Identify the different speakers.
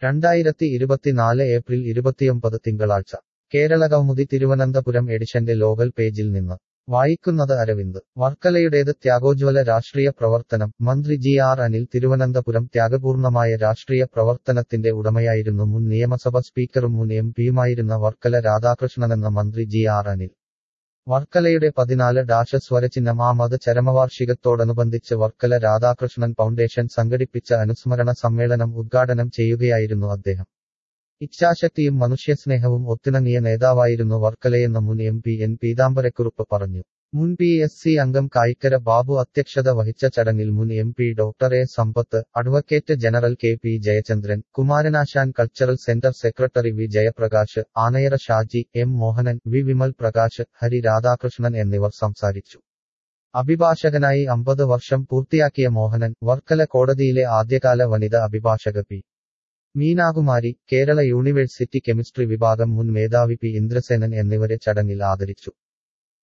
Speaker 1: രണ്ടായിരത്തി ഇരുപത്തിനാല് ഏപ്രിൽ ഇരുപത്തിയൊമ്പത് തിങ്കളാഴ്ച കേരളകൗമുദി തിരുവനന്തപുരം എഡിഷന്റെ ലോകൽ പേജിൽ നിന്ന് വായിക്കുന്നത് അരവിന്ദ് വർക്കലയുടേത് ത്യാഗോജ്വല രാഷ്ട്രീയ പ്രവർത്തനം മന്ത്രി ജി ആർ അനിൽ തിരുവനന്തപുരം ത്യാഗപൂർണമായ രാഷ്ട്രീയ പ്രവർത്തനത്തിന്റെ ഉടമയായിരുന്നു മുൻ നിയമസഭ സ്പീക്കറും മുൻ എം പിയുമായിരുന്ന വർക്കല രാധാകൃഷ്ണനെന്ന മന്ത്രി ജി ആർ അനിൽ വർക്കലയുടെ പതിനാല് ഡാഷ സ്വരചിഹ്നം ആ മത ചരമവാർഷികത്തോടനുബന്ധിച്ച് വർക്കല രാധാകൃഷ്ണൻ ഫൗണ്ടേഷൻ സംഘടിപ്പിച്ച അനുസ്മരണ സമ്മേളനം ഉദ്ഘാടനം ചെയ്യുകയായിരുന്നു അദ്ദേഹം ഇച്ഛാശക്തിയും മനുഷ്യസ്നേഹവും ഒത്തിണങ്ങിയ നേതാവായിരുന്നു വർക്കലയെന്ന് മുൻ എം പി എൻ പീതാംബരക്കുറുപ്പ് പറഞ്ഞു മുൻ പി എസ് സി അംഗം കായിക്കര ബാബു അധ്യക്ഷത വഹിച്ച ചടങ്ങിൽ മുൻ M P doctor A Sampath advocate general K P Jayachandran Kumaranasan cultural centre secretary V Jayaprakash Anayara Shaji M Mohanan V Vimal Prakash Hari Radhakrishnan എന്നിവർ സംസാരിച്ചു അഭിഭാഷകനായി അമ്പത് വർഷം പൂർത്തിയാക്കിയ മോഹനൻ വർക്കല കോടതിയിലെ ആദ്യകാല വനിത അഭിഭാഷക P Meenakumari Kerala university chemistry വിഭാഗം മുൻ മേധാവി പി ഇന്ദ്രസേനൻ എന്നിവരെ ചടങ്ങിൽ ആദരിച്ചു